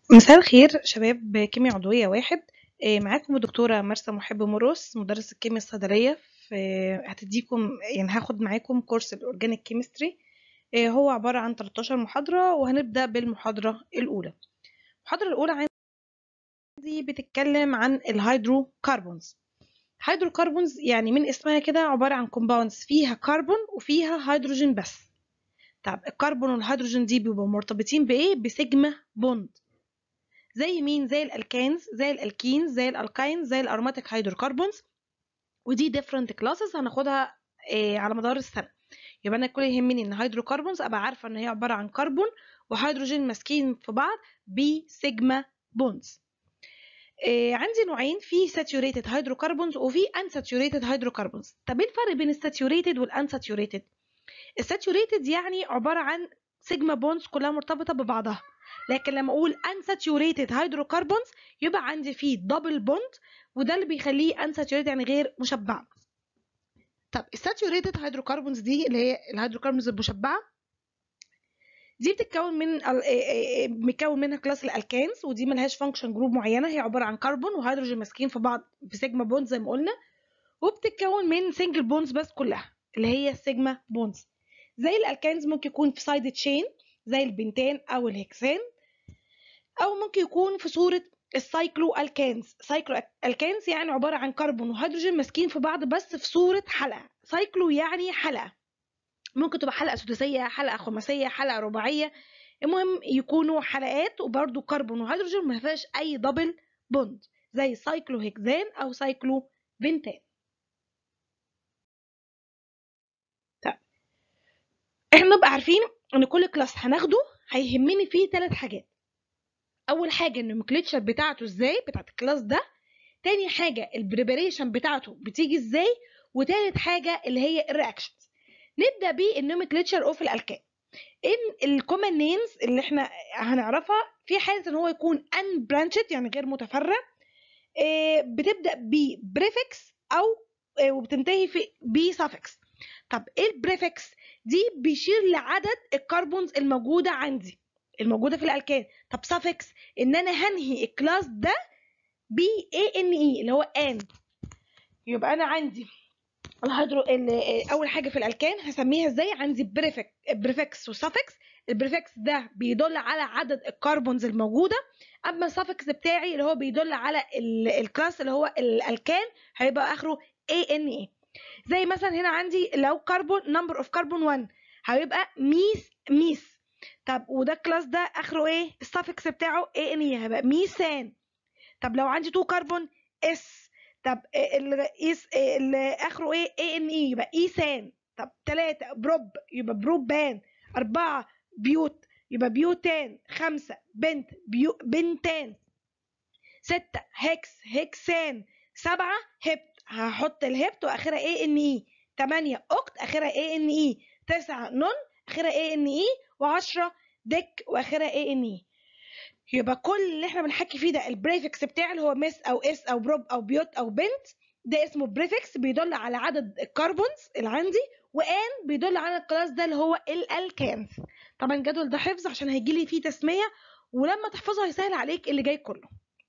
مساء الخير شباب كيمياء عضوية واحد آه، معاكم الدكتورة مرسى محب مرقص مدرس الكيمياء الصيدلية في هتديكم يعني هاخد معاكم كورس الأورجانيك كيمستري آه، هو عبارة عن 13 محاضرة وهنبدأ بالمحاضرة الأولى المحاضرة الأولى عندي بتتكلم عن الهيدروكربونز هيدروكربونز يعني من اسمها كده عبارة عن كومباوندز فيها كربون وفيها هيدروجين بس طب الكربون والهيدروجين دي بيبقوا مرتبطين بإيه؟ بسيجما بوند زي مين زي الالكانز زي الالكينز زي الالكاينز زي الاروماتيك هيدروكربونز ودي different classes هناخدها آه على مدار السنه يبقى انا كل يهمني ان هيدروكربونز ابقى عارفه ان هي عباره عن كربون وهيدروجين ماسكين في بعض بسيجما بونز آه عندي نوعين في saturated هيدروكربونز وفي unsaturated هيدروكربونز طب ايه الفرق بين الساتوريتد والانساتوريتد الساتوريتد يعني عباره عن سيجما بونز كلها مرتبطه ببعضها لكن لما اقول unsaturated hydrocarbons يبقى عندي فيه double bond وده اللي بيخليه unsaturated يعني غير مشبع طب الساتوريتد هيدروكربونز دي اللي هي الهيدروكربونز المشبعه دي بتتكون من بيتكون منها كلاس الالكانز ودي ملهاش فانكشن جروب معينه هي عباره عن كربون وهيدروجين ماسكين في بعض في سيجما بوند زي ما قلنا وبتتكون من سنجل بونز بس كلها اللي هي السيجما بونز زي الالكانز ممكن يكون في سايد تشين زي البنتان او الهكسان او ممكن يكون في صوره السايكلو الكانز سايكلو الكانز يعني عباره عن كربون وهيدروجين ماسكين في بعض بس في صوره حلقه سايكلو يعني حلقه ممكن تبقى حلقه سداسيه حلقه خماسيه حلقه رباعيه المهم يكونوا حلقات وبرده كربون وهيدروجين ما فيهاش اي دبل بوند زي سايكلو هكزان او سايكلو بنتان طيب احنا نبقى عارفين ان كل كلاس هناخده هيهمني فيه ثلاث حاجات اول حاجه النومنكلتشر بتاعته ازاي بتاعت الكلاس ده تاني حاجه البريباريشن بتاعته بتيجي ازاي وتالت حاجه اللي هي الرياكشنز نبدا بالنومنكلتشر اوف الالكان ان الكومن نيمز اللي احنا هنعرفها في حاله ان هو يكون ان برانشد يعني غير متفرع بتبدا ببريفكس او وبتنتهي في بي سافكس طب ايه البريفكس دي بيشير لعدد الكربونز الموجوده عندي الموجوده في الالكان طب سافكس ان انا هنهي الكلاس ده ب اي ان اي اللي هو ان يبقى انا عندي الهيدرو اول حاجه في الالكان هسميها ازاي عندي بريفك بريفكس وسافكس البريفكس ده بيدل على عدد الكربونز الموجوده اما السافكس بتاعي اللي هو بيدل على الكلاس اللي هو الالكان هيبقى اخره اي ان اي زي مثلا هنا عندي لو كربون نمبر اوف كربون 1 هيبقى ميس ميس طب وده الكلاس ده اخره ايه السافكس بتاعه اي ان اي هيبقى ميثان طب لو عندي 2 كربون اس طب الاس اللي اخره ايه اي ان اي يبقى ايثان طب 3 بروب يبقى بروبان 4 بيوت يبقى بيوتان 5 بنت بيو بنتان 6 هكس هكسان 7 هبت هحط الهبت واخرها اي ان اي 8 اوكت اخرها اي ان اي 9 نون اخرها اي ان اي و10 ديك واخرها اي ان اي يبقى كل اللي احنا بنحكي فيه ده البريفكس بتاعي اللي هو مس او اس او بروب او بيوت او بنت ده اسمه بريفكس بيدل على عدد الكربونز اللي عندي وان بيدل على الكلاس ده اللي هو الالكانز طبعا الجدول ده حفظ عشان هيجي لي فيه تسميه ولما تحفظه هيسهل عليك اللي جاي كله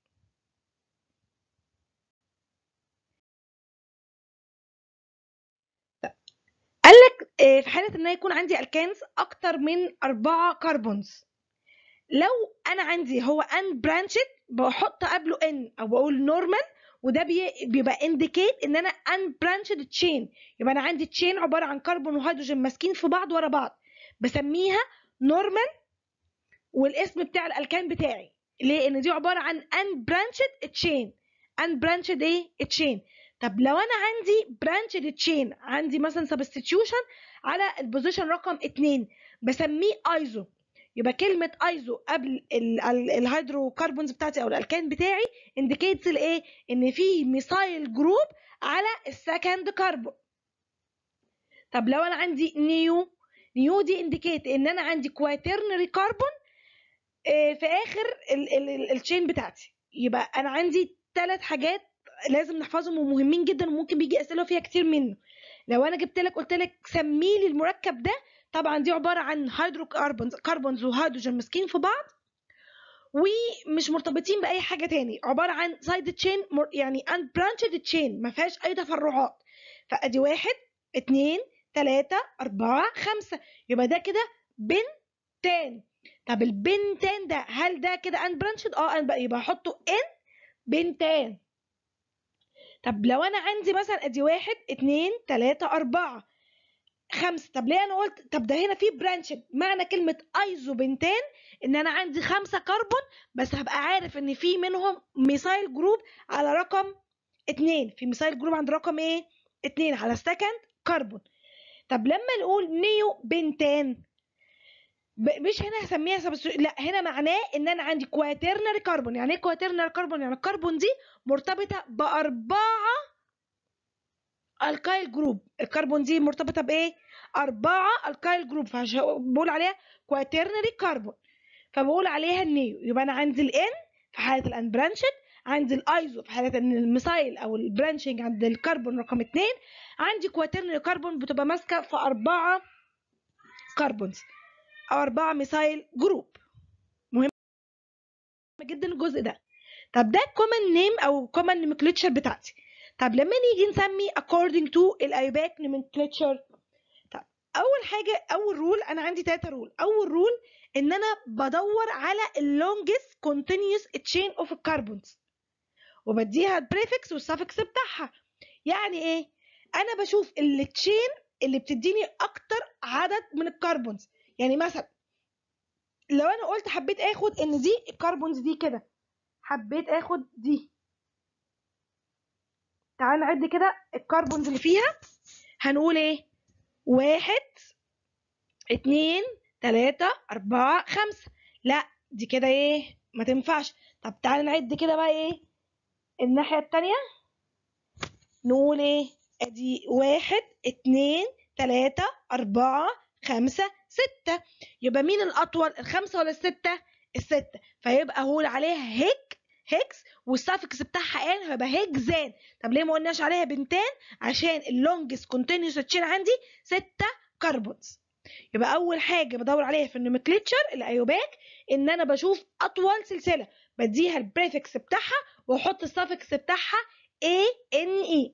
قال لك في حاله ان يكون عندي الكانز اكتر من أربعة كربونز لو انا عندي هو ان برانشد بحط قبله ان او بقول نورمال وده بي بيبقى انديكيت ان انا ان برانشد تشين يبقى انا عندي تشين عباره عن كربون وهيدروجين ماسكين في بعض ورا بعض بسميها نورمال والاسم بتاع الالكان بتاعي ليه ان دي عباره عن ان برانشد تشين ان برانشد ايه تشين طب لو انا عندي برانشد تشين عندي مثلا سبستيتيوشن على البوزيشن رقم 2 بسميه ايزو يبقى كلمة ايزو قبل الهيدروكربونز بتاعتي او الالكان بتاعي انديكيتس الايه ان في ميثايل جروب على السكند كربون طب لو انا عندي نيو نيو دي انديكيت ان انا عندي كواترنري كربون في اخر التشين بتاعتي يبقى انا عندي ثلاث حاجات لازم نحفظهم ومهمين جدا وممكن بيجي اسئله فيها كتير منه لو انا جبت لك قلت لك سمي لي المركب ده طبعا دي عباره عن هيدروكربونز كربونز وهيدروجين ماسكين في بعض ومش مرتبطين باي حاجه تاني عباره عن سايد تشين يعني ان برانشد تشين ما فيهاش اي تفرعات فادي واحد اتنين تلاتة أربعة خمسة يبقى ده كده بنتان طب البنتان ده هل ده كده ان برانشد اه ان يبقى احطه ان بنتان طب لو انا عندي مثلا ادي واحد اتنين تلاتة اربعة خمسة طب ليه انا قلت طب ده هنا في برانشد معنى كلمة ايزو بنتان ان انا عندي خمسة كربون بس هبقى عارف ان في منهم ميثايل جروب على رقم اتنين في ميثايل جروب عند رقم ايه اتنين على سكند كربون طب لما نقول نيو بنتان مش هنا هسميها سبستو... لا هنا معناه ان انا عندي كواترنري كربون يعني ايه كواترنري كربون يعني الكربون دي مرتبطه باربعه الكايل جروب الكربون دي مرتبطه بايه اربعه الكايل جروب فبقول عليها كواترنري كربون فبقول عليها النيو يبقى انا عندي الان في حاله الان برانشد عندي الايزو في حاله ان الميثايل او البرانشنج عند الكربون رقم اتنين عندي كواترنري كربون بتبقى ماسكه في اربعه كربونز او اربعه ميثايل جروب مهم جدا الجزء ده طب ده كومن نيم او كومن نومنكلتشر بتاعتي طب لما نيجي نسمي according to الايباك نومنكلتشر طب اول حاجه اول رول انا عندي تلاته رول اول رول ان انا بدور على اللونجست كونتينيوس تشين اوف الكربونز وبديها البريفكس والسفكس بتاعها يعني ايه انا بشوف التشين اللي بتديني اكتر عدد من الكربونز يعني مثلا لو انا قلت حبيت اخد ان دي الكربونز دي كده حبيت اخد دي تعال نعد كده الكربونز اللي فيها هنقول ايه واحد اتنين تلاتة اربعة خمسة لا دي كده ايه ما تنفعش طب تعال نعد كده بقى ايه الناحية التانية نقول ايه ادي واحد اتنين تلاتة اربعة خمسة ستة يبقى مين الأطول الخمسة ولا الستة الستة فيبقى هقول عليها هيك هيكس والسافكس بتاعها ان هيبقى هيكزان طب ليه ما قلناش عليها بنتان عشان اللونجست كونتينيوس تشين عندي ستة كربونز يبقى اول حاجه بدور عليها في النومنكلتشر الايوباك ان انا بشوف اطول سلسله بديها البريفكس بتاعها واحط السافكس بتاعها A N E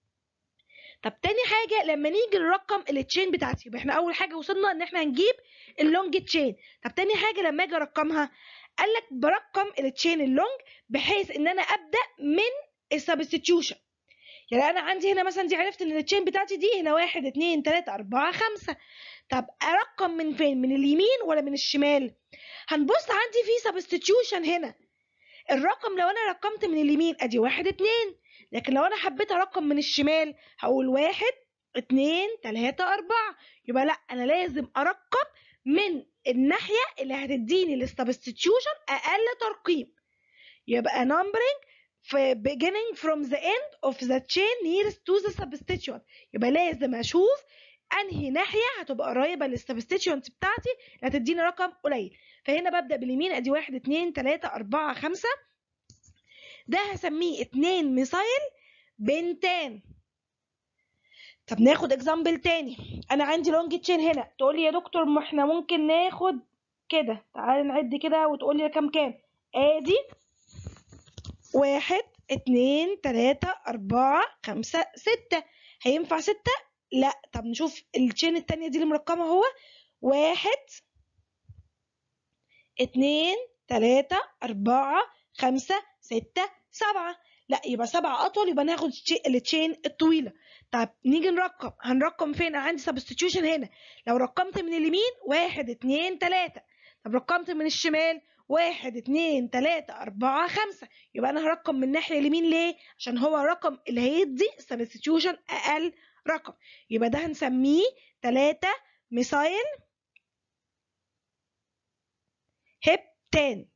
طب تاني حاجة لما نيجي نرقم التشين بتاعتي يبقى احنا أول حاجة وصلنا إن احنا هنجيب اللونج تشين طب تاني حاجة لما أجي أرقمها قال لك برقم التشين اللونج بحيث إن أنا أبدأ من السبستيتيوشن يعني أنا عندي هنا مثلا دي عرفت إن التشين بتاعتي دي هنا واحد اتنين تلاتة أربعة خمسة طب أرقم من فين؟ من اليمين ولا من الشمال؟ هنبص عندي في سبستيتيوشن هنا الرقم لو أنا رقمت من اليمين أدي واحد اتنين لكن لو انا حبيت ارقم من الشمال هقول واحد اتنين تلاتة اربعة يبقى لا انا لازم ارقم من الناحية اللي هتديني السبستيتيوشن اقل ترقيم يبقى numbering في beginning from the end of the chain nearest to the substituent يبقى لازم اشوف انهي ناحية هتبقى قريبة للسبستيتيونت بتاعتي اللي هتديني رقم قليل فهنا ببدأ باليمين ادي واحد اتنين تلاتة اربعة خمسة ده هسميه اتنين ميثايل بنتان طب ناخد اكزامبل تاني انا عندي لونج تشين هنا تقول لي يا دكتور ما احنا ممكن ناخد كده تعال نعد كده وتقول لي كام كام ادي واحد اتنين تلاتة اربعة خمسة ستة هينفع ستة لا طب نشوف التشين التانية دي اللي مرقمة هو واحد اتنين تلاتة اربعة خمسة ستة سبعة لا يبقى سبعة أطول يبقى ناخد التشين الطويلة طب نيجي نرقم هنرقم فين أنا عندي سبستيتيوشن هنا لو رقمت من اليمين واحد اتنين تلاتة طب رقمت من الشمال واحد اتنين تلاتة أربعة خمسة يبقى أنا هرقم من الناحية اليمين ليه؟ عشان هو الرقم اللي هيدي سبستيتيوشن أقل رقم يبقى ده هنسميه تلاتة ميثايل هبتان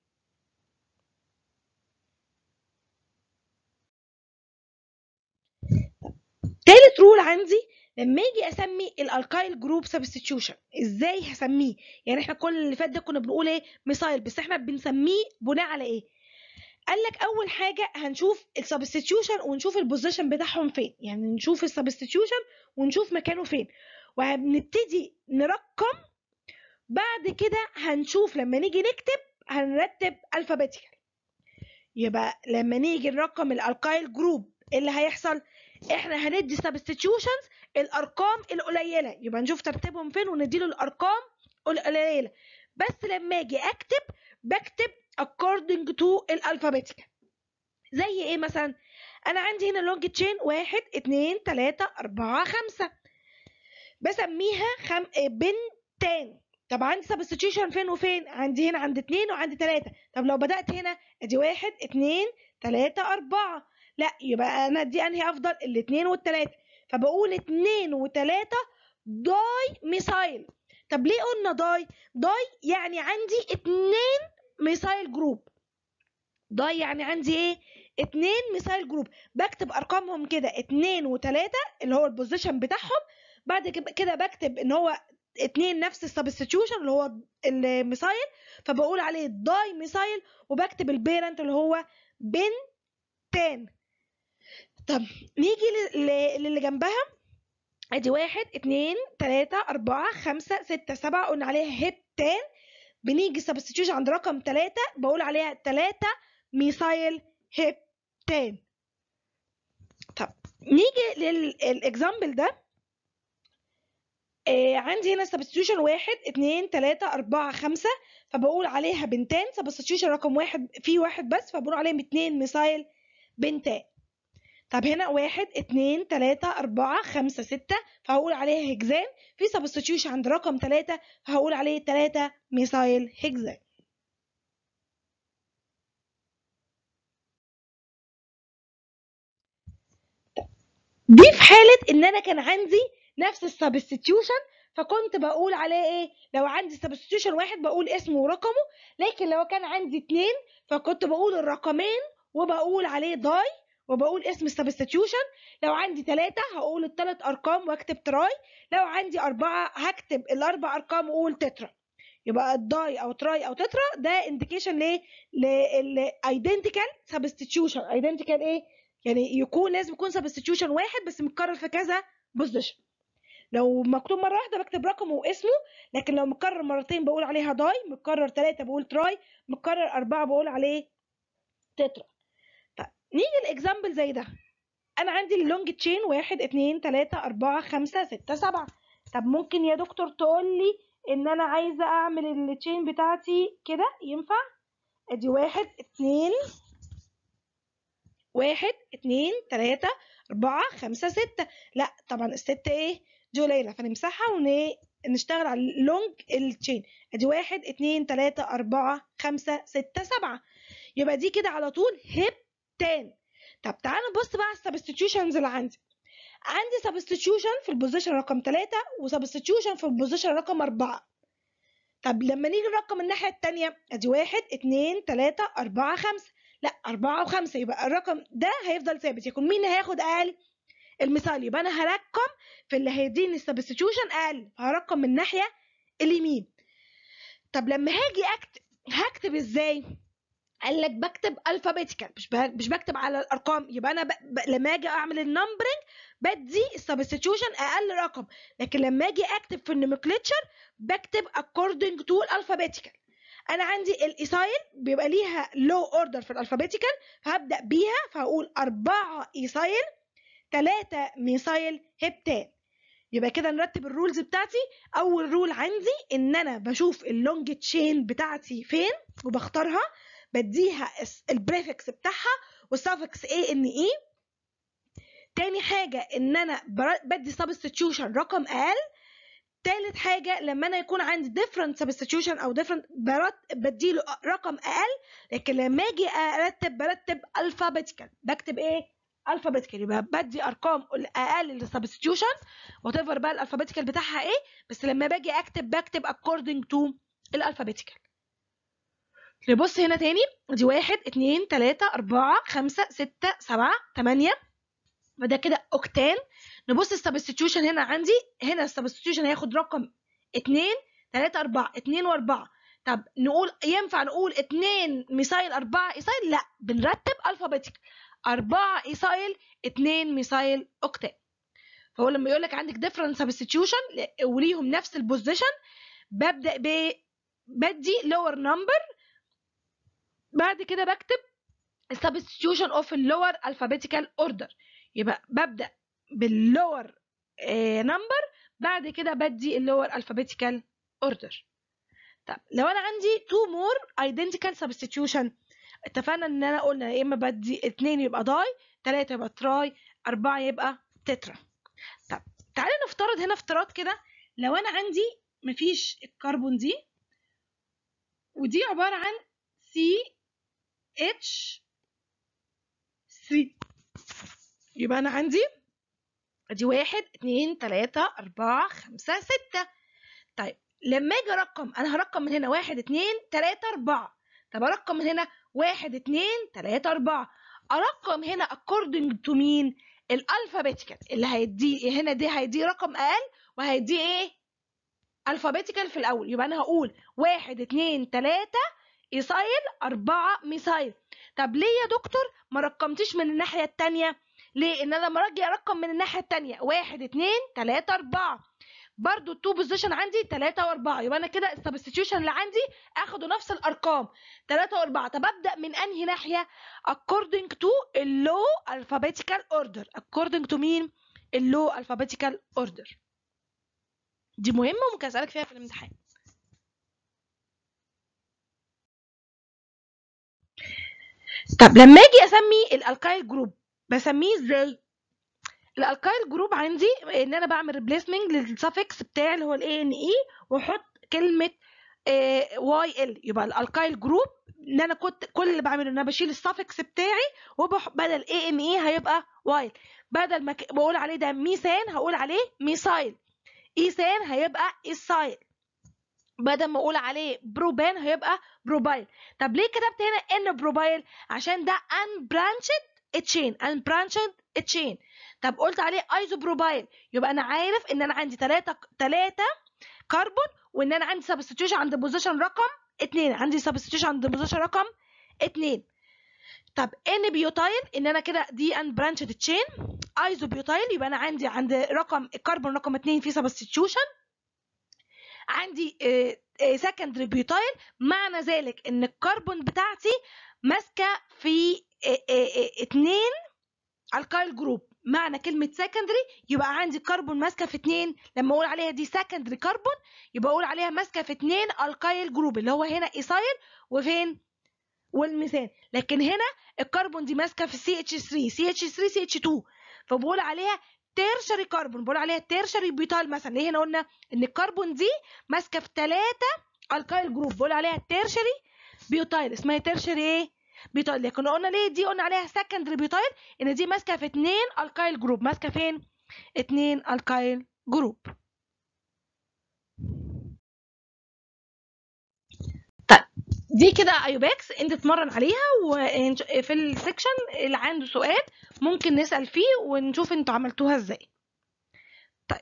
تالت رول عندي لما اجي اسمي الالكايل جروب سبستيتيوشن ازاي هسميه يعني احنا كل اللي فات ده كنا بنقول ايه ميثايل بس احنا بنسميه بناء على ايه قال لك اول حاجه هنشوف السبستيتيوشن ونشوف البوزيشن بتاعهم فين يعني نشوف السبستيتيوشن ونشوف مكانه فين وهنبتدي نرقم بعد كده هنشوف لما نيجي نكتب هنرتب الفابيتيكال يبقى لما نيجي نرقم الالكايل جروب إيه اللي هيحصل احنا هندي سبستيتيوشنز الارقام القليله يبقى نشوف ترتيبهم فين ونديله الارقام القليله بس لما اجي اكتب بكتب according to الالفابيتيكال زي ايه مثلا انا عندي هنا لونج تشين واحد اتنين تلاتة اربعة خمسة بسميها خم... بنتان طب عندي سبستيوشن فين وفين عندي هنا عند اتنين وعند تلاتة طب لو بدأت هنا ادي واحد اتنين تلاتة اربعة لا يبقى انا دي انهي افضل الاتنين والتلاتة فبقول اتنين وتلاتة داي ميسايل طب ليه قلنا داي داي يعني عندي اتنين ميسايل جروب داي يعني عندي ايه اتنين ميسايل جروب بكتب ارقامهم كده اتنين وتلاتة اللي هو البوزيشن بتاعهم بعد كده بكتب ان هو اتنين نفس السبستيوشن اللي هو الميسايل فبقول عليه داي ميسايل وبكتب البيرنت اللي هو بنتان طب نيجي للي جنبها ادي واحد اتنين تلاتة اربعة خمسة ستة سبعة قلنا عليها هيبتان بنيجي سبستيوشن عند رقم تلاتة بقول عليها تلاتة ميسايل هيبتان طب نيجي للاكزامبل ده آه عندي هنا سبستيوشن واحد اتنين تلاتة أربعة خمسة فبقول عليها بنتان سبستيوشن رقم واحد فيه واحد بس فبقول عليهم اتنين ميسايل بنتان طب هنا واحد اتنين تلاتة أربعة خمسة ستة فهقول عليها هكزان في سبستيوشن عند رقم تلاتة فهقول عليه تلاتة ميسايل هكزان دي في حالة إن أنا كان عندي نفس السبستيوشن فكنت بقول عليه ايه لو عندي سبستيوشن واحد بقول اسمه ورقمه لكن لو كان عندي اتنين فكنت بقول الرقمين وبقول عليه داي وبقول اسم السبستيوشن لو عندي ثلاثة هقول الثلاث أرقام واكتب تراي لو عندي أربعة هكتب الأربع أرقام وأقول تترا يبقى الداي أو تراي أو تترا ده انديكيشن ليه؟ للايدنتيكال سبستيوشن ايدنتيكال إيه؟ يعني يكون لازم يكون سبستيوشن واحد بس متكرر في كذا بوزيشن لو مكتوب مره واحده بكتب رقمه واسمه لكن لو متكرر مرتين بقول عليها داي متكرر ثلاثه بقول تراي متكرر اربعه بقول عليه تترا طيب نيجي الاكزامبل زي ده انا عندي اللونج تشين واحد اتنين تلاته اربعه خمسه سته سبعه طب ممكن يا دكتور تقول لي ان انا عايزه اعمل التشين بتاعتي كده ينفع ادي واحد اتنين واحد اتنين تلاته اربعه خمسه سته لا طبعا السته ايه دي قليله فنمسحها ونشتغل على اللونج التشين ادي واحد اتنين تلاته اربعه خمسه سته سبعه يبقى دي كده على طول هيب تان طب تعالوا نبص بقى على السبستيوشنز اللي عندي عندي سبستيوشن في البوزيشن رقم تلاتة وسبستيوشن في البوزيشن رقم أربعة طب لما نيجي نرقم الناحية التانية ادي واحد اتنين تلاتة أربعة خمسة لا أربعة وخمسة يبقى الرقم ده هيفضل ثابت يكون مين هياخد أقل المثال يبقى أنا هرقم في اللي هيديني السبستيوشن أقل هرقم من الناحية اليمين طب لما هاجي أكتب هكتب إزاي؟ قال لك بكتب الفابيتيكال مش مش بكتب على الارقام يبقى انا ب... ب... لما اجي اعمل النمبرنج بدي السبستيوشن اقل رقم لكن لما اجي اكتب في النومنكلتشر بكتب according to الالفابيتيكال انا عندي الايسايل بيبقى ليها لو اوردر في الالفابيتيكال فهبدا بيها فهقول أربعة ايسايل ثلاثة ميسايل هبتان يبقى كده نرتب الرولز بتاعتي اول رول عندي ان انا بشوف اللونج تشين بتاعتي فين وبختارها بديها البريفكس بتاعها والسافكس اي ان اي تاني حاجة ان انا بدي سبستيوشن رقم اقل تالت حاجة لما انا يكون عندي different substitution او different بديله رقم اقل لكن لما اجي ارتب برتب alphabetical بكتب ايه alphabetical يبقى بدي ارقام اقل للسبستيوشن وات ايفر بقى الالفابيتيكال بتاعها ايه بس لما باجي اكتب بكتب according to الالفابيتيكال نبص هنا تاني دي واحد اتنين تلاتة أربعة خمسة ستة سبعة تمانية وده كده أوكتان نبص السبستيوشن هنا عندي هنا السبستيوشن هياخد رقم اتنين تلاتة أربعة اتنين وأربعة طب نقول ينفع نقول اتنين ميسايل أربعة إيسايل لا بنرتب ألفابيتيك أربعة إيسايل اتنين ميسايل أوكتان فهو لما يقول لك عندك ديفرنت سبستيوشن وليهم نفس البوزيشن ببدأ ب بدي لور نمبر بعد كده بكتب substitution of اللور alphabetical order يبقى ببدأ باللور نمبر بعد كده بدي اللور alphabetical order طب لو انا عندي two more identical substitution اتفقنا ان انا قلنا يا اما بدي اتنين يبقى داي تلاتة يبقى تراي اربعة يبقى تترا طب تعالى نفترض هنا افتراض كده لو انا عندي مفيش الكربون دي ودي عبارة عن C H 3 يبقى انا عندي ادي واحد اتنين تلاتة اربعة خمسة ستة طيب لما اجي ارقم انا هرقم من هنا واحد اتنين تلاتة اربعة طب ارقم من هنا واحد اتنين تلاتة اربعة ارقم هنا according to مين الالفابيتيكال اللي هيدي هنا دي هيدي رقم اقل وهيدي ايه الفابيتيكال في الاول يبقى انا هقول واحد اتنين تلاتة ايسايل اربعة ميسايل طب ليه يا دكتور ما رقمتيش من الناحية التانية ليه ان انا لما اجي ارقم من الناحية التانية واحد اتنين تلاتة اربعة برضو التو بوزيشن عندي تلاتة واربعة يبقى انا كده السبستيوشن اللي عندي اخدوا نفس الارقام تلاتة واربعة طب ابدا من انهي ناحية according to اللو alphabetical order according to مين اللو alphabetical order دي مهمة وممكن اسألك فيها في الامتحان طب لما اجي اسمي الالكايل جروب بسميه ازاي الالكايل جروب عندي ان انا بعمل ريبليسمنت للسفكس بتاعي اللي هو الاي ان اي واحط كلمه واي ال يبقى الالكايل جروب ان انا كنت كل اللي بعمله ان انا بشيل السفكس بتاعي وبدل اي ان اي هيبقى وايل بدل ما ك- بقول عليه ده ميثان هقول عليه ميثايل ايثان هيبقى ايثايل بدل ما اقول عليه بروبان هيبقى بروبايل طب ليه كتبت هنا ان بروبايل عشان ده unbranched تشين unbranched تشين طب قلت عليه ايزوبروبايل يبقى انا عارف ان انا عندي ثلاثة ثلاثة كربون وان انا عندي سبستيوشن عند بوزيشن رقم اتنين عندي سبستيوشن عند بوزيشن رقم اتنين طب ان بيوتايل ان انا كده دي ان برانشد تشين ايزو بيوتايل يبقى انا عندي عند رقم الكربون رقم اتنين في سبستيوشن عندي سكندري بيوتايل معنى ذلك ان الكربون بتاعتي ماسكه في آه، آه، آه، اتنين الكايل جروب معنى كلمة سكندري يبقى عندي كربون ماسكة في اتنين لما اقول عليها دي سكندري كربون يبقى اقول عليها ماسكة في اتنين الكايل جروب اللي هو هنا ايسايل وفين والميثان لكن هنا الكربون دي ماسكة في سي اتش 3 سي اتش 3 سي اتش 2 فبقول عليها تيرشري كربون بقول عليها تيرشري بيوتال مثلا ليه هنا قلنا ان الكربون دي ماسكة في ثلاثة الكايل جروب بقول عليها تيرشري بيوتايل اسمها تيرشري ايه بيوتايل لكن قلنا ليه دي قلنا عليها سكندري بيوتايل ان دي ماسكه في اتنين الكايل جروب ماسكه فين اتنين الكايل جروب طيب دي كده ايوباكس انت تتمرن عليها وفي السكشن اللي عنده سؤال ممكن نسال فيه ونشوف انتوا عملتوها ازاي طيب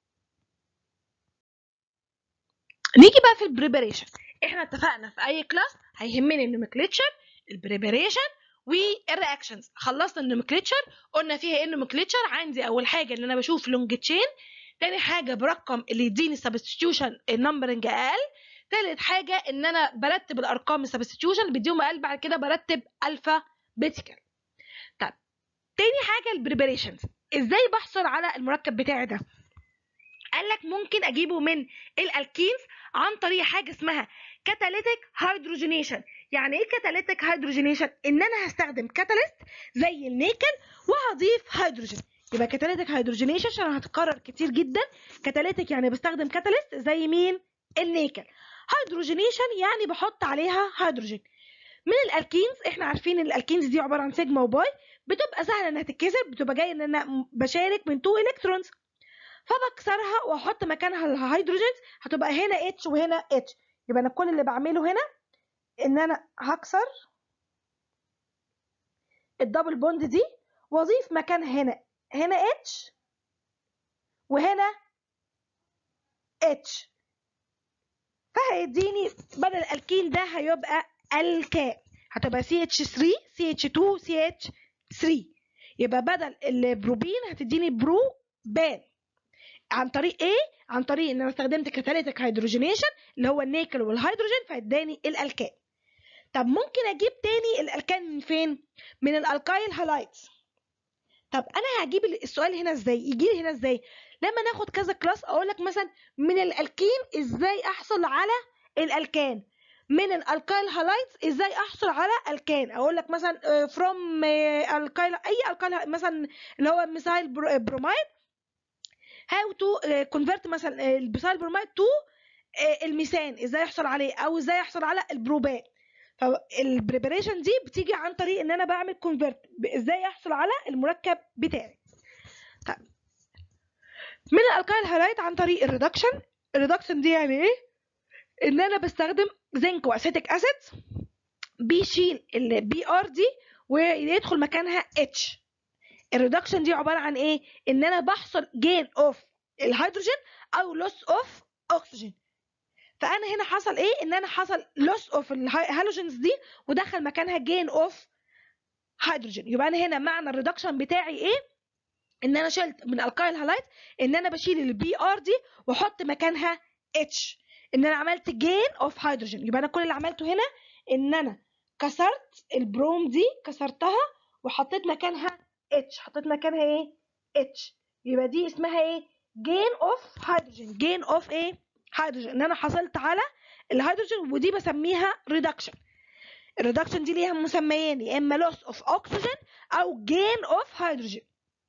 نيجي بقى في البريباريشن احنا اتفقنا في اي كلاس هيهمني النومنكلتشر البريباريشن والرياكشنز خلصنا النومنكلتشر قلنا فيها ايه النومنكلتشر عندي اول حاجه ان انا بشوف لونج تشين تاني حاجه برقم اللي يديني سبستيوشن النمبرنج اقل تالت حاجه ان انا برتب الارقام السبستيوشن اللي بيديهم اقل بعد كده برتب الفا بيتيكال طيب تاني حاجه البريباريشنز ازاي بحصل على المركب بتاعي ده قال لك ممكن اجيبه من الالكينز عن طريق حاجه اسمها كاتاليتيك هيدروجينيشن يعني ايه كاتاليتيك هيدروجينيشن ان انا هستخدم كاتاليست زي النيكل وهضيف هيدروجين يبقى كاتاليتيك هيدروجينيشن عشان هتتكرر كتير جدا كاتاليتيك يعني بستخدم كاتاليست زي مين النيكل هيدروجينيشن يعني بحط عليها هيدروجين من الالكينز احنا عارفين ان الالكينز دي عباره عن سيجما وباي بتبقى سهله انها تتكسر بتبقى جايه ان انا بشارك من 2 الكترونز فبكسرها واحط مكانها الهيدروجينز هتبقى هنا اتش وهنا اتش يبقى انا كل اللي بعمله هنا ان انا هكسر الدبل بوند دي واضيف مكان هنا هنا اتش وهنا اتش فهيديني بدل الالكين ده هيبقى الكان هتبقى CH3 CH2 CH3 يبقى بدل البروبين هتديني بروبان عن طريق ايه عن طريق ان انا استخدمت كاتاليتيك هيدروجينيشن اللي هو النيكل والهيدروجين فاداني الالكان طب ممكن اجيب تاني الالكان من فين من الالكايل هالايتس طب انا هجيب السؤال هنا ازاي يجي لي هنا ازاي لما ناخد كذا كلاس اقول لك مثلا من الالكين ازاي احصل على الالكان من الالكايل هالايتس ازاي احصل على الكان اقول لك مثلا فروم الكايل اي الكايل مثلا اللي هو ميثايل برومايد هاو تو كونفرت مثلا البيثايل برومايد تو الميثان ازاي احصل عليه او ازاي احصل على البروبان فالبريبريشن دي بتيجي عن طريق ان انا بعمل كونفرت ازاي احصل على المركب بتاعي طيب من الالكايل هالايت عن طريق الريدكشن الريدكشن دي يعني ايه ان انا بستخدم زنك واسيتيك اسيد بيشيل البي ار دي ويدخل مكانها اتش الريدكشن دي عباره عن ايه ان انا بحصل جين اوف الهيدروجين او لوس اوف اكسجين فانا هنا حصل ايه ان انا حصل لوس اوف الهالوجينز دي ودخل مكانها جين اوف هيدروجين يبقى انا هنا معنى الريدكشن بتاعي ايه ان انا شلت من الكايل هالايت ان انا بشيل البي ار دي واحط مكانها اتش ان انا عملت جين اوف هيدروجين يبقى انا كل اللي عملته هنا ان انا كسرت البروم دي كسرتها وحطيت مكانها اتش حطيت مكانها ايه اتش يبقى دي اسمها ايه جين اوف هيدروجين جين اوف ايه هيدروجين ان انا حصلت على الهيدروجين ودي بسميها ريدكشن الريدكشن دي ليها مسميين يا اما لوس اوف اكسجين او جين اوف هيدروجين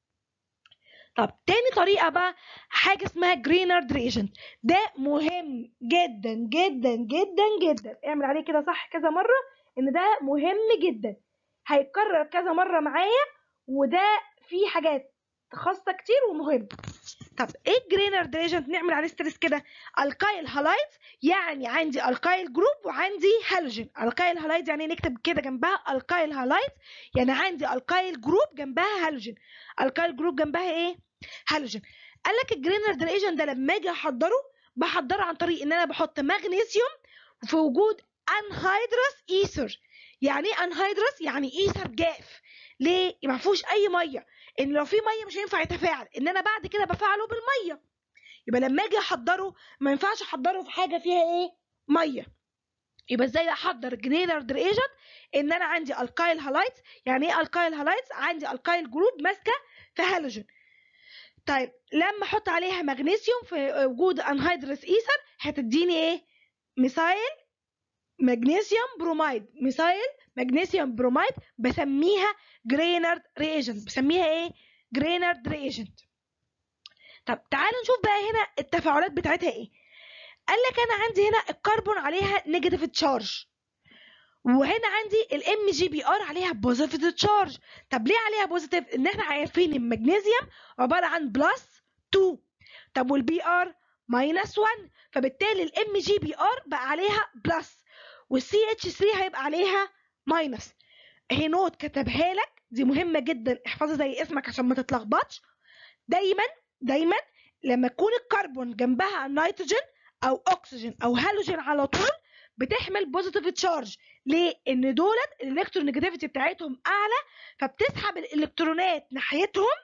طب تاني طريقه بقى حاجه اسمها جرينارد ريجنت ده مهم جدا جدا جدا جدا اعمل عليه كده صح كذا مره ان ده مهم جدا هيتكرر كذا مره معايا وده فيه حاجات خاصه كتير ومهم طب ايه الجرينارد ريجنت نعمل عليه ستريس كده الكايل هالايت يعني عندي الكايل جروب وعندي هالوجين الكايل هالايت يعني نكتب كده جنبها الكايل هالايت يعني عندي الكايل جروب جنبها هالوجين الكايل جروب جنبها ايه هالوجين قال لك الجرينارد ريجنت ده لما اجي احضره بحضره عن طريق ان انا بحط مغنيسيوم في وجود انهيدرس ايثر يعني ايه انهيدرس يعني ايثر جاف ليه ما فيهوش اي ميه ان لو في ميه مش هينفع يتفاعل ان انا بعد كده بفعله بالميه يبقى لما اجي احضره ما ينفعش احضره في حاجه فيها ايه ميه يبقى ازاي احضر جرينارد ريجنت ان انا عندي الكايل هالايت يعني ايه الكايل هالايت عندي الكايل جروب ماسكه في هالوجين طيب لما احط عليها مغنيسيوم في وجود انهيدرس ايثر هتديني ايه ميثايل مغنيسيوم برومايد ميثايل مغنيسيوم برومايد بسميها جرينارد ريجنت بسميها ايه جرينارد ريجنت طب تعالوا نشوف بقى هنا التفاعلات بتاعتها ايه قال لك انا عندي هنا الكربون عليها نيجاتيف تشارج وهنا عندي الام جي بي ار عليها بوزيتيف تشارج طب ليه عليها بوزيتيف ان احنا عارفين المغنيسيوم عباره عن بلس 2 طب والبي ار ماينس 1 فبالتالي الام جي بي ار بقى عليها بلس والسي اتش 3 هيبقى عليها ماينس اهي نوت كتبها لك دي مهمه جدا احفظها زي اسمك عشان ما تتلخبطش دايما دايما لما يكون الكربون جنبها نيتروجين او اكسجين او هالوجين على طول بتحمل بوزيتيف تشارج ليه ان دولت الالكترونيجاتيفيتي بتاعتهم اعلى فبتسحب الالكترونات ناحيتهم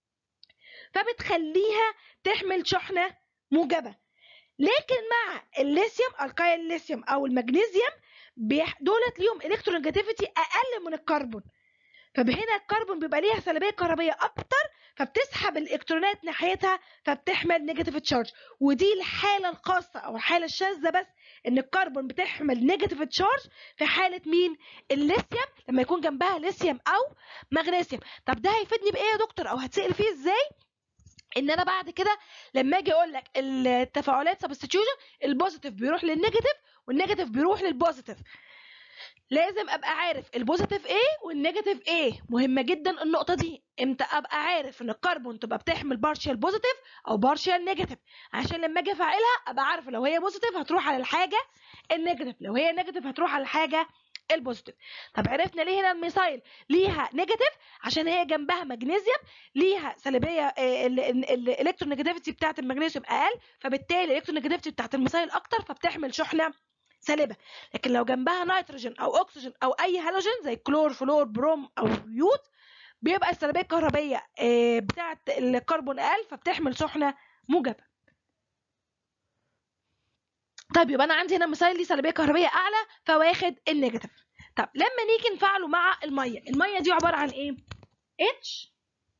فبتخليها تحمل شحنه موجبه لكن مع الليثيوم الكايل الليثيوم او المغنيسيوم دولت ليهم الكترونيجاتيفيتي اقل من الكربون فهنا الكربون بيبقى ليها سلبيه كهربيه اكتر فبتسحب الالكترونات ناحيتها فبتحمل نيجاتيف تشارج ودي الحاله الخاصه او الحاله الشاذه بس ان الكربون بتحمل نيجاتيف تشارج في حاله مين الليثيوم لما يكون جنبها ليثيوم او مغنيسيوم طب ده هيفيدني بايه يا دكتور او هتسال فيه ازاي ان انا بعد كده لما اجي اقول لك التفاعلات سبستيوشن البوزيتيف بيروح للنيجاتيف والنيجاتيف بيروح للبوزيتيف لازم ابقى عارف البوزيتيف ايه والنيجاتيف ايه مهمه جدا النقطه دي امتى ابقى عارف ان الكربون تبقى بتحمل بارشال بوزيتيف او بارشال نيجاتيف عشان لما اجي افعلها ابقى عارف لو هي بوزيتيف هتروح على الحاجه النيجاتيف لو هي نيجاتيف هتروح على الحاجه البوزيتيف طب عرفنا ليه هنا الميثايل ليها نيجاتيف عشان هي جنبها مغنيسيوم ليها سلبيه الالكترونيجاتيفيتي بتاعه المغنيسيوم اقل فبالتالي الالكترونيجاتيفيتي بتاعه الميثايل اكتر فبتحمل شحنه سالبه لكن لو جنبها نيتروجين او اكسجين او اي هالوجين زي كلور فلور بروم او يود بيبقى السلبيه الكهربيه بتاعه الكربون اقل فبتحمل شحنه موجبه طيب يبقى انا عندي هنا مثال ليه سلبيه كهربيه اعلى فواخد النيجاتيف طب لما نيجي نفعله مع الميه الميه دي عباره عن ايه اتش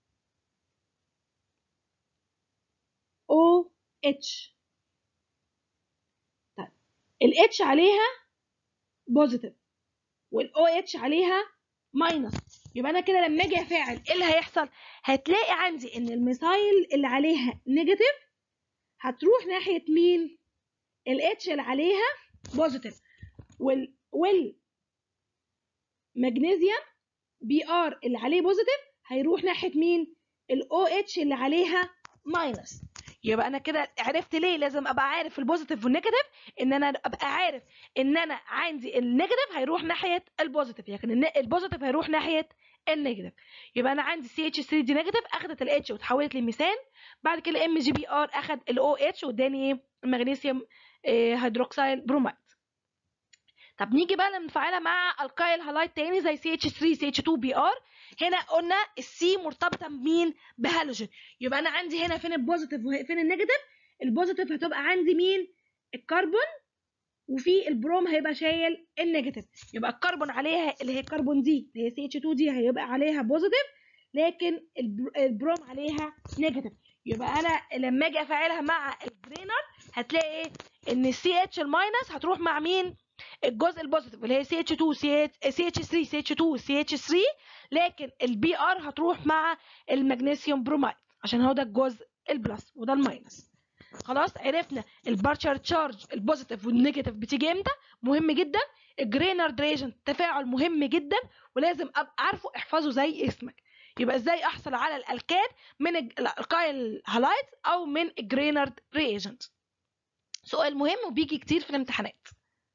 او اتش طيب الاتش عليها بوزيتيف والاو اتش عليها ماينس يبقى انا كده لما اجي افاعل ايه اللي هيحصل هتلاقي عندي ان الميثايل اللي عليها نيجاتيف هتروح ناحيه مين الاتش اللي عليها بوزيتيف وال وال مغنيسيوم بي ار اللي عليه بوزيتيف هيروح ناحيه مين الاو اتش اللي عليها ماينس يبقى انا كده عرفت ليه لازم ابقى عارف البوزيتيف والنيجاتيف ان انا ابقى عارف ان انا عندي النيجاتيف هيروح ناحيه البوزيتيف لكن البوزيتيف هيروح ناحيه النيجاتيف يبقى انا عندي سي اتش 3 دي نيجاتيف اخدت الاتش وتحولت لميثان بعد كده ام جي بي ار اخد الاو اتش واداني ايه المغنيسيوم هيدروكسيل بروميد طب نيجي بقى نفعلها مع الكايل هالايد تاني زي سي اتش 3 سي اتش 2 بي ار هنا قلنا السي مرتبطه بمين بهالوجين يبقى انا عندي هنا فين البوزيتيف وفين النيجاتيف البوزيتيف هتبقى عندي مين الكربون وفي البروم هيبقى شايل النيجاتيف يبقى الكربون عليها اللي هي الكربون دي اللي هي سي اتش 2 دي هيبقى عليها بوزيتيف لكن البروم عليها نيجاتيف يبقى انا لما اجي افعلها مع الجرينر هتلاقي ايه ان السي اتش الماينس هتروح مع مين الجزء البوزيتيف اللي هي سي اتش 2 سي اتش 3 سي اتش 2 سي اتش 3 لكن البي ار هتروح مع المغنيسيوم بروميد عشان هو ده الجزء البلس وده الماينس خلاص عرفنا البارشر تشارج البوزيتيف والنيجاتيف بتيجي امتى مهم جدا الجرينر ريجنت تفاعل مهم جدا ولازم ابقى عارفه احفظه زي اسمك يبقى ازاي احصل على الالكان من الكايل هالايت او من الجرينرد ريجنت سؤال مهم وبيجي كتير في الامتحانات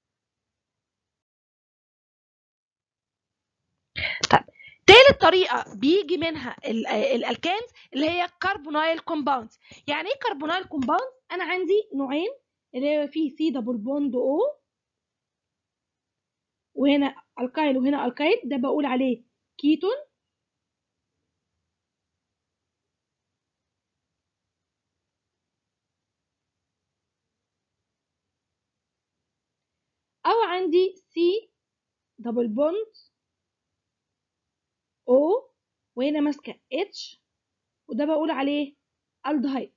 طيب تالت طريقة بيجي منها الالكانز اللي هي كربونايل كومباوندز يعني ايه كربونايل كومباوندز انا عندي نوعين اللي هو فيه سي دبل بوند او وهنا الكايل وهنا الكايل ده بقول عليه كيتون او عندي سي دبل بوند او وهنا ماسكه اتش وده بقول عليه الدهايد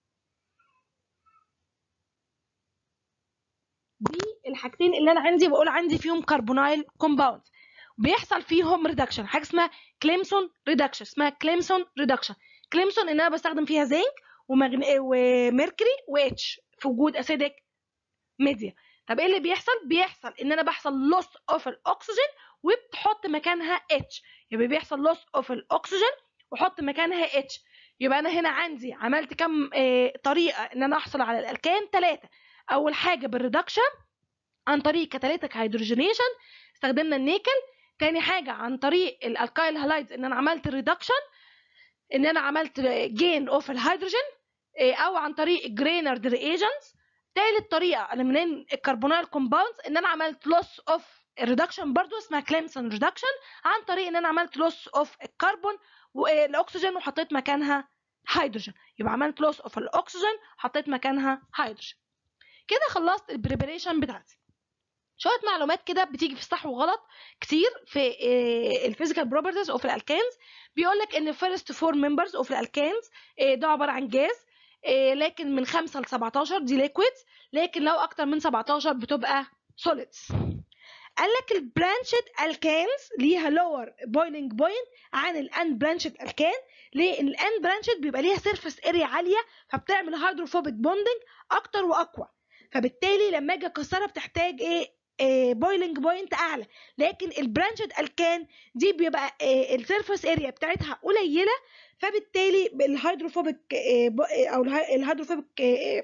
دي الحاجتين اللي انا عندي بقول عندي فيهم كربونايل كومباوند بيحصل فيهم ريدكشن حاجه اسمها كليمسون ريدكشن اسمها كليمسون ريدكشن كليمسون ان انا بستخدم فيها زنك ومغن... وميركوري واتش في وجود اسيدك ميديا طب ايه اللي بيحصل بيحصل ان انا بحصل لوس اوف الاكسجين وبتحط مكانها اتش يبقى بيحصل لوس اوف الاكسجين وحط مكانها اتش يبقى انا هنا عندي عملت كم اه طريقه ان انا احصل على الالكان ثلاثه اول حاجه بالريدكشن عن طريق كاتاليتيك هيدروجينيشن استخدمنا النيكل تاني حاجه عن طريق الالكايل هالايدز ان انا عملت ريدكشن ان انا عملت جين اوف الهيدروجين اه او عن طريق جرينرد ريجنتس تالت طريقه من الكربونايل كومباوندز ان انا عملت لوس اوف الريدكشن برضو اسمها كليمسون ريدكشن عن طريق ان انا عملت لوس اوف الكربون والاكسجين وحطيت مكانها هيدروجين يبقى عملت لوس اوف الاكسجين حطيت مكانها هيدروجين كده خلصت البريبريشن بتاعتي شويه معلومات كده بتيجي في الصح وغلط كتير في الفيزيكال بروبرتيز اوف الالكانز بيقول لك ان الفيرست فور ممبرز اوف الالكانز ده عباره عن جاز لكن من 5 ل 17 دي ليكويدز لكن لو اكتر من 17 بتبقى سوليدز قال لك البرانشد الكانز ليها لور بويلنج بوينت عن الان برانشد الكان ليه ان الان برانشد بيبقى ليها سيرفيس اريا عاليه فبتعمل هيدروفوبيك بوندنج اكتر واقوى فبالتالي لما اجي اكسرها بتحتاج ايه بويلنج بوينت اعلى لكن البرانشد الكان دي بيبقى السيرفيس اريا بتاعتها قليله فبالتالي الهيدروفوبيك او الهيدروفوبيك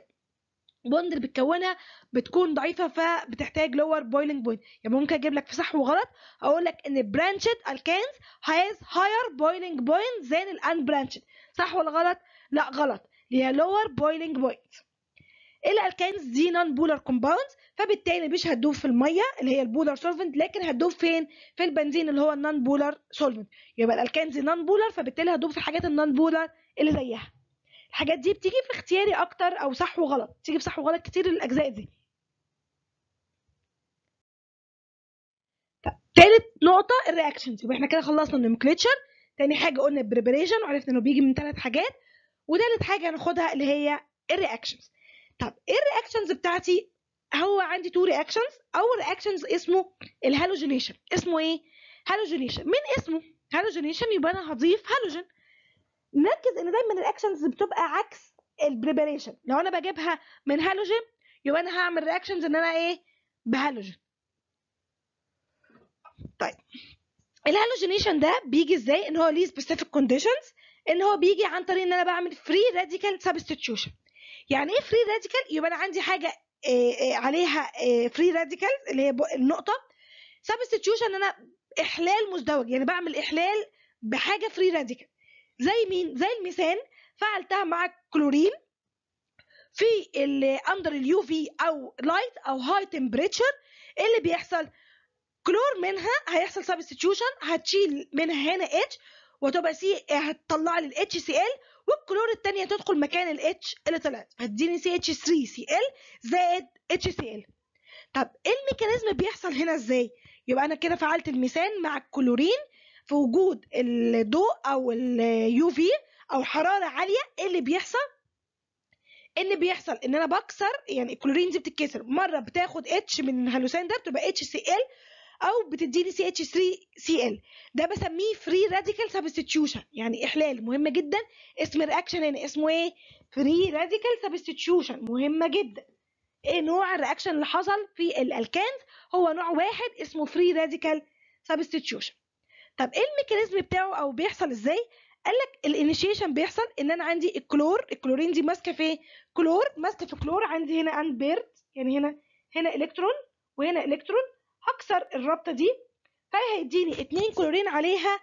بوند اللي بتكونها بتكون ضعيفه فبتحتاج لور بويلنج بوينت يعني ممكن اجيب لك في صح وغلط اقول لك ان برانشد الكانز هاز هاير بويلنج بوينت زين الان برانشد صح ولا غلط لا غلط ليها لور بويلنج بوينت الالكانز دي نون بولر كومباوندز فبالتالي مش هتدوب في الميه اللي هي البولر سولفنت لكن هتدوب فين في البنزين اللي هو النون بولر سولفنت يبقى الالكانز نون بولر فبالتالي هتدوب في الحاجات النون بولر اللي زيها الحاجات دي بتيجي في اختياري اكتر او صح وغلط بتيجي في صح وغلط كتير الاجزاء دي طب تالت نقطه الرياكشنز يبقى احنا كده خلصنا النومنكلتشر تاني حاجه قلنا البريبريشن وعرفنا انه بيجي من ثلاث حاجات وتالت حاجه هناخدها اللي هي الرياكشنز طب ايه الرياكشنز بتاعتي هو عندي تو رياكشنز اول رياكشنز اسمه الهالوجينيشن اسمه ايه هالوجينيشن من اسمه هالوجينيشن يبقى انا هضيف هالوجين نركز ان دايما الرياكشنز بتبقى عكس البريبريشن لو انا بجيبها من هالوجين يبقى انا هعمل رياكشنز ان انا ايه بهالوجين طيب الهالوجينيشن ده بيجي ازاي ان هو ليه سبيسيفيك كونديشنز ان هو بيجي عن طريق ان انا بعمل فري راديكال سبستيتيوشن يعني ايه فري راديكال يبقى انا عندي حاجه إيه إيه عليها فري راديكال اللي هي النقطه سبستيتيوشن ان انا احلال مزدوج يعني بعمل احلال بحاجه فري راديكال زي مين زي الميثان فعلتها مع الكلورين في اندر اليو في او لايت او هاي تمبريتشر ايه اللي بيحصل كلور منها هيحصل سبستيتيوشن هتشيل منها هنا اتش وتبقى سي هتطلع لي الاتش سي ال والكلور الثانيه تدخل مكان الاتش اللي طلعت هتديني سي اتش 3 سي ال زائد اتش سي ال طب ايه الميكانيزم بيحصل هنا ازاي يبقى انا كده فعلت الميثان مع الكلورين في وجود الضوء او اليو في او حراره عاليه ايه اللي بيحصل اللي بيحصل ان انا بكسر يعني الكلورين دي بتتكسر مره بتاخد اتش من الهالوسان ده بتبقى اتش سي ال او بتديني سي اتش 3 سي ال ده بسميه فري راديكال سبستيتيوشن يعني احلال مهمه جدا اسم الرياكشن هنا اسمه ايه فري راديكال سبستيتيوشن مهمه جدا ايه نوع الرياكشن اللي حصل في الالكانز هو نوع واحد اسمه فري راديكال سبستيتيوشن طب ايه الميكانيزم بتاعه او بيحصل ازاي قال لك الانيشيشن بيحصل ان انا عندي الكلور الكلورين دي ماسكه في كلور ماسكه في كلور عندي هنا اند بيرد يعني هنا هنا الكترون وهنا الكترون هكسر الرابطه دي فهيديني اتنين كلورين عليها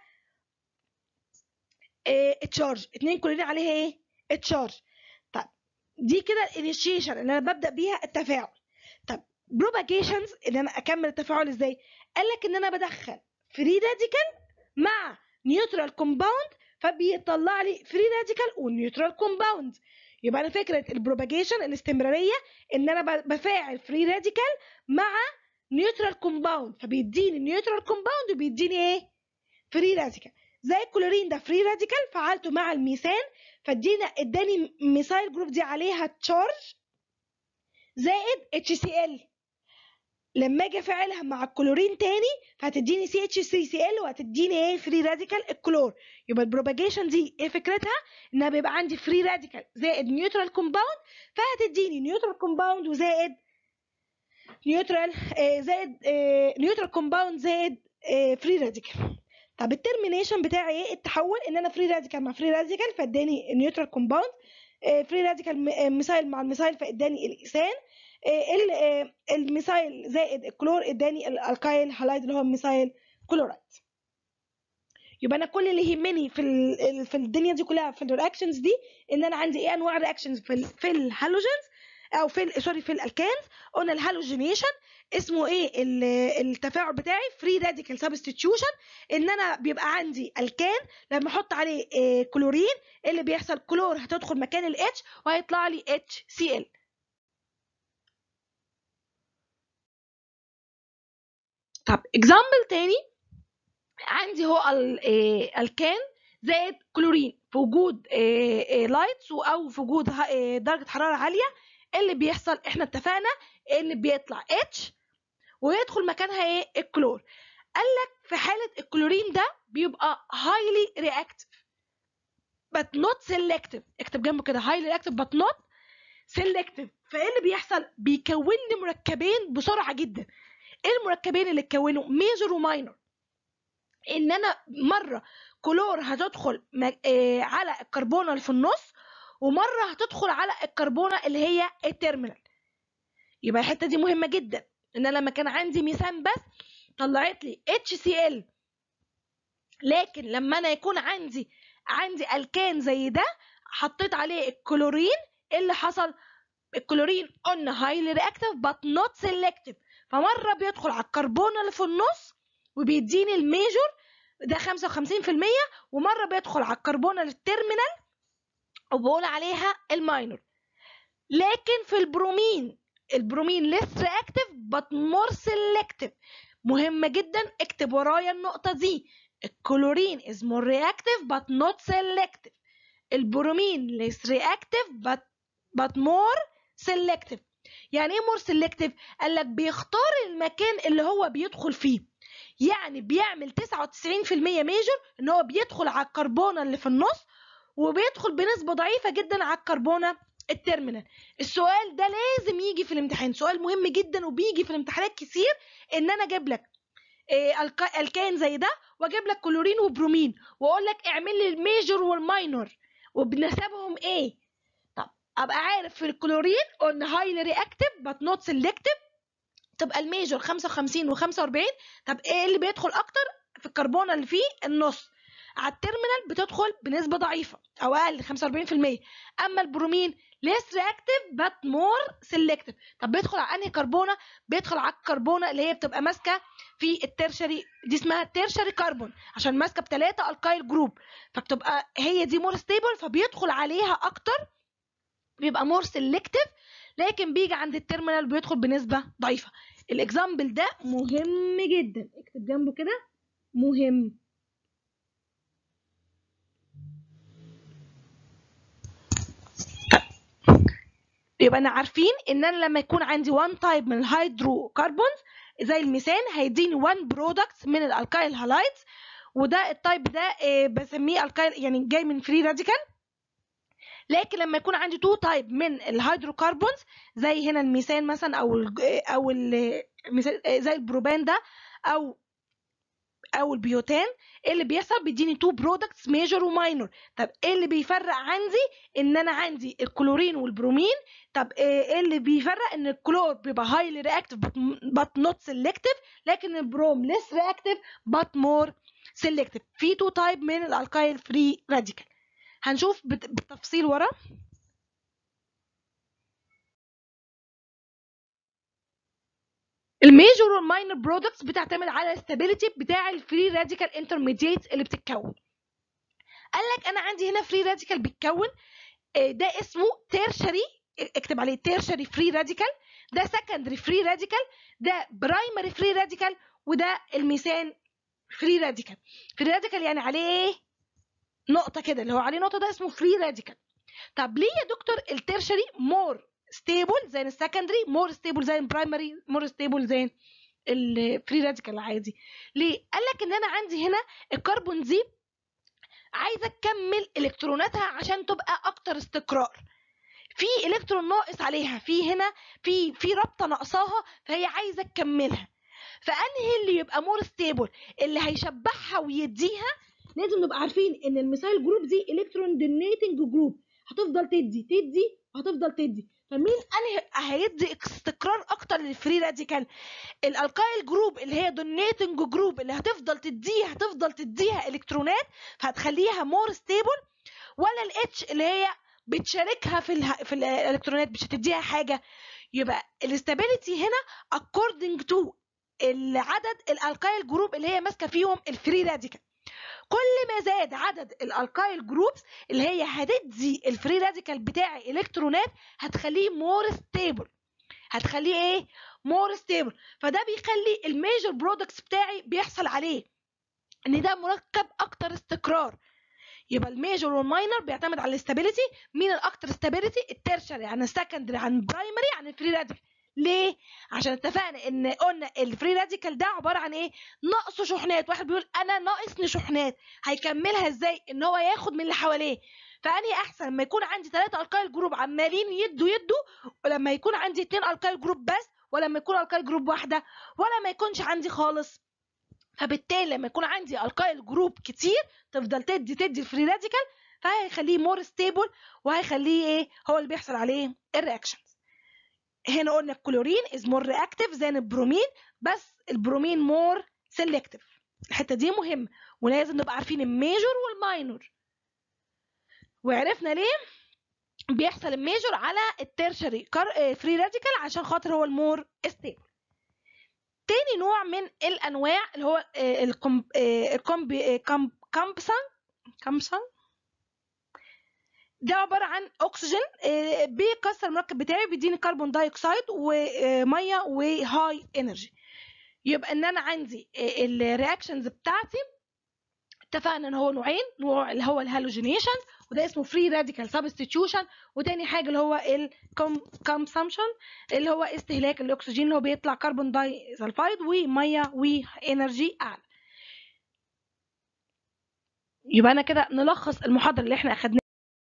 اه تشارج اتنين كلورين عليها ايه تشارج طب دي كده الانيشيشن اللي انا ببدا بيها التفاعل طب بروباجيشنز ان انا اكمل التفاعل ازاي قال لك ان انا بدخل فري راديكال مع نيوترال كومباوند فبيطلع لي فري راديكال ونيوترال كومباوند يبقى انا فكره البروباجيشن الاستمراريه ان انا بفاعل فري راديكال مع نيوترال كومباوند فبيديني نيوترال كومباوند وبيديني ايه فري راديكال زي الكلورين ده فري راديكال فعلته مع الميثان فادينا اداني ميثايل جروب دي عليها تشارج زائد اتش سي ال لما اجي افعلها مع الكلورين تاني فهتديني سي اتش 3 سي ال وهتديني ايه فري راديكال الكلور يبقى البروباجيشن دي ايه فكرتها انها بيبقى عندي فري راديكال زائد نيوترال كومباوند فهتديني نيوترال كومباوند وزائد نيوترال آه زائد آه نيوترال كومباوند زائد آه فري راديكال طب الترمينيشن بتاعي ايه التحول ان انا فري راديكال مع فري راديكال فاداني نيوترال كومباوند فري راديكال ميثايل مع الميثايل فاداني الايثان الميثايل زائد الكلور اداني الالكايل هالايد اللي هو الميثايل كلورايد يبقى انا كل اللي يهمني في في الدنيا دي كلها في الرياكشنز دي ان انا عندي ايه انواع رياكشنز في ال في الهالوجينز او في سوري في الالكانز قلنا الهالوجينيشن اسمه ايه التفاعل بتاعي فري راديكال سبستيتيوشن ان انا بيبقى عندي الكان لما احط عليه إيه كلورين اللي بيحصل كلور هتدخل مكان الاتش وهيطلع لي اتش سي ال طب اكزامبل تاني عندي هو الكان زائد كلورين في وجود لايتس او في وجود درجه حراره عاليه اللي بيحصل احنا اتفقنا ان بيطلع اتش ويدخل مكانها ايه الكلور قال لك في حاله الكلورين ده بيبقى highly reactive but not selective اكتب جنبه كده highly reactive but not selective فايه اللي بيحصل بيكون لي مركبين بسرعه جدا ايه المركبين اللي اتكونوا ميجر وماينر ان انا مره كلور هتدخل على الكربونه اللي في النص ومره هتدخل على الكربونه اللي هي التيرمينال يبقى الحته دي مهمه جدا ان انا لما كان عندي ميثان بس طلعت لي اتش سي ال لكن لما انا يكون عندي عندي الكان زي ده حطيت عليه الكلورين ايه اللي حصل الكلورين قلنا هايلي رياكتيف بات نوت سيلكتيف فمره بيدخل على الكربون اللي في النص وبيديني الميجور ده 55% ومره بيدخل على الكربونه التيرمينال وبقول عليها الماينور لكن في البرومين البرومين less reactive but more selective مهمة جدا اكتب ورايا النقطة دي الكلورين is more reactive but not selective البرومين less reactive but, but more selective يعني ايه more selective قال لك بيختار المكان اللي هو بيدخل فيه يعني بيعمل 99% ميجر ان هو بيدخل على الكربونه اللي في النص وبيدخل بنسبه ضعيفه جدا على الكربونه التيرمينال السؤال ده لازم يجي في الامتحان سؤال مهم جدا وبيجي في الامتحانات كتير ان انا اجيب لك إيه الكائن زي ده واجيب لك كلورين وبرومين واقول لك اعمل لي الميجر والماينور وبنسبهم ايه طب ابقى عارف في الكلورين قلنا هايلي رياكتيف بات نوت سيلكتيف تبقى الميجر 55 و45 طب ايه اللي بيدخل اكتر في الكربونه اللي فيه النص على التيرمينال بتدخل بنسبه ضعيفه او اقل 45% اما البرومين less reactive but more selective طب بيدخل على انهي كربونه بيدخل على الكربونه اللي هي بتبقى ماسكه في الترشري دي اسمها الترشري كربون عشان ماسكه بثلاثه الكايل جروب فبتبقى هي دي مور ستيبل فبيدخل عليها اكتر بيبقى مور سيلكتيف لكن بيجي عند التيرمينال بيدخل بنسبه ضعيفه الاكزامبل ده مهم جدا اكتب جنبه كده مهم يبقى انا عارفين ان انا لما يكون عندي وان تايب من الهيدرو كربونز زي الميثان هيديني وان برودكت من الالكايل هالايدز وده التايب ده بسميه الكايل يعني جاي من فري راديكال لكن لما يكون عندي تو تايب من الهيدروكربونز زي هنا الميثان مثلا او ال او ال زي البروبان ده او او البيوتان ايه اللي بيحصل بيديني تو برودكتس ميجر وماينور طب ايه اللي بيفرق عندي ان انا عندي الكلورين والبرومين طب ايه اللي بيفرق ان الكلور بيبقى هايلي رياكتيف بات نوت سيلكتيف لكن البروم ليس رياكتيف بات مور سيلكتيف في تو تايب من الالكايل فري راديكال هنشوف بالتفصيل ورا الميجور والماينر برودكتس بتعتمد على الستابيليتي بتاع الفري راديكال انترميديت اللي بتتكون قال لك انا عندي هنا فري راديكال بيتكون ده اسمه تيرشري اكتب عليه تيرشري فري راديكال ده سكندري فري راديكال ده برايمري فري راديكال وده الميثان فري راديكال فري راديكال يعني عليه نقطه كده اللي هو عليه نقطه ده اسمه فري راديكال طب ليه يا دكتور التيرشري مور ستيبل زي السكندري مور ستيبل زي البرايمري مور ستيبل زي الفري راديكال العادي ليه قال لك ان انا عندي هنا الكربون دي عايزه تكمل الكتروناتها عشان تبقى اكتر استقرار في الكترون ناقص عليها في هنا في في رابطه ناقصاها فهي عايزه تكملها فانهي اللي يبقى مور ستيبل اللي هيشبعها ويديها لازم نبقى عارفين ان الميثايل جروب دي الكترون دونيتنج جروب هتفضل تدي تدي وهتفضل تدي فمين انهي هيدي استقرار اكتر للفري راديكال الالكايل جروب اللي هي دونيتنج جروب اللي هتفضل تديها هتفضل تديها الكترونات فهتخليها مور ستيبل ولا الاتش اللي هي بتشاركها في اله... في الالكترونات مش هتديها حاجه يبقى الاستابيليتي هنا according to العدد الالكايل جروب اللي هي ماسكه فيهم الفري راديكال كل ما زاد عدد الالكايل جروبس اللي هي هتدي الفري راديكال بتاعي الكترونات هتخليه مور ستيبل هتخليه ايه مور ستيبل فده بيخلي الميجر برودكتس بتاعي بيحصل عليه ان ده مركب اكتر استقرار يبقى الميجر والماينر بيعتمد على الاستابيليتي مين الاكتر استابيليتي التيرشري عن السكندري عن البرايمري عن الفري راديكال ليه؟ عشان اتفقنا ان قلنا الفري راديكال ده عباره عن ايه؟ نقص شحنات، واحد بيقول انا ناقصني شحنات، هيكملها ازاي؟ ان هو ياخد من اللي حواليه. فاني احسن لما يكون عندي ثلاثة الكايل جروب عمالين يدوا يدوا ولما يكون عندي اثنين الكايل جروب بس ولما يكون الكايل جروب واحده ولا ما يكونش عندي خالص. فبالتالي لما يكون عندي الكايل جروب كتير تفضل تدي تدي الفري راديكال فهيخليه مور ستيبل وهيخليه ايه؟ هو اللي بيحصل عليه الرياكشن. هنا قلنا الكلورين از مور رياكتيف زي البرومين بس البرومين مور سيلكتيف الحته دي مهمه ولازم نبقى عارفين الميجور والماينور وعرفنا ليه بيحصل الميجور على التيرشري فري راديكال عشان خاطر هو المور ستيبل تاني نوع من الانواع اللي هو الكومبسان كامبسان ده عباره عن اكسجين بيكسر المركب بتاعي بيديني كربون دايوكسيد وميه وهاي انرجي يبقى ان انا عندي الرياكشنز بتاعتي اتفقنا ان هو نوعين نوع اللي هو الهالوجينيشن وده اسمه فري راديكال سبستيتيوشن وتاني حاجه اللي هو الكونسامشن اللي هو استهلاك الاكسجين اللي هو بيطلع كربون داي سلفايد وميه وانرجي اعلى يبقى انا كده نلخص المحاضره اللي احنا اخدناها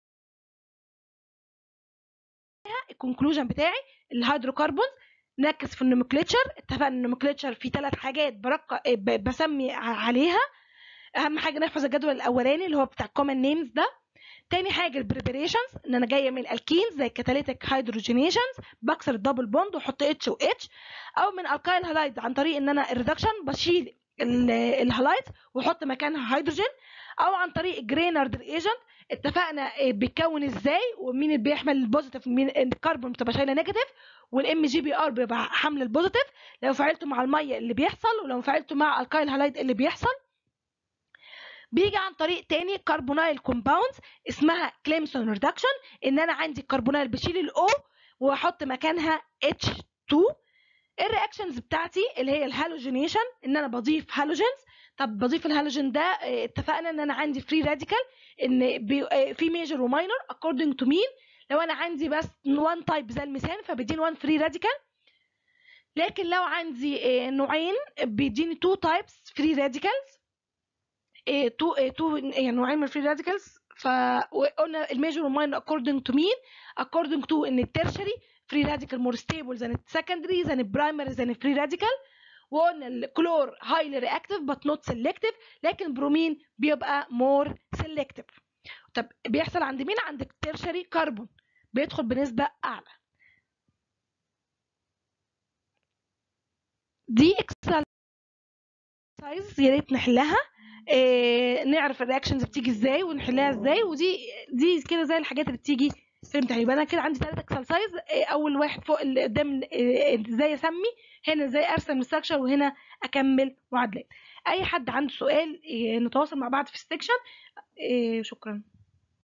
الكونكلوجن بتاعي الهيدروكربونز نركز في النومكليتشر اتفقنا ان النومكليتشر في ثلاث حاجات برق... بسمي عليها اهم حاجه نحفظ الجدول الاولاني اللي هو بتاع الكومن نيمز ده تاني حاجه البريبريشنز ان انا جايه من الالكينز زي الكاتاليتيك هيدروجينيشنز بكسر الدبل بوند واحط اتش و اتش او من الكايل هالايدز عن طريق ان انا الريدكشن بشيل الهالايدز واحط مكانها هيدروجين او عن طريق جرينارد ايجنت اتفقنا بيتكون ازاي ومين اللي بيحمل البوزيتيف مين الكربون بتبقى شايله نيجاتيف والام جي بي ار بيبقى حمل البوزيتيف لو فعلته مع الميه اللي بيحصل ولو فعلته مع الكايل هالايد اللي بيحصل بيجي عن طريق تاني كربونايل كومباوندز اسمها كليمسون ريدكشن ان انا عندي كربونايل بشيل الاو واحط مكانها H2 الرياكشنز بتاعتي اللي هي الهالوجينيشن ان انا بضيف هالوجينز طب بضيف الهالوجين ده اتفقنا ان انا عندي فري راديكال ان في ميجر وماينر according to مين لو انا عندي بس وان تايب زي الميثان فبيديني 1 فري راديكال لكن لو عندي نوعين بيديني 2 تايبس فري راديكالز تو تو يعني نوعين من الفري راديكالز فقلنا الميجر والماينر according to مين according to ان الترشري فري راديكال مور ستيبل than السكندري than البرايمري than الفري راديكال وقلنا الكلور هايلي رياكتيف بت نوت سيلكتيف لكن البرومين بيبقى مور سيلكتيف طب بيحصل عند مين عند الترشري كربون بيدخل بنسبة أعلى دي اكسرسايز يا ريت نحلها إيه نعرف الرياكشنز بتيجي ازاي ونحلها ازاي ودي دي كده زي الحاجات اللي بتيجي في الامتحان يبقى انا كده عندي ثلاث اكسرسايز إيه اول واحد فوق اللي قدام ازاي إيه اسمي هنا ازاي ارسم الستراكشر وهنا اكمل معادلات اي حد عنده سؤال إيه نتواصل مع بعض في السكشن شكرا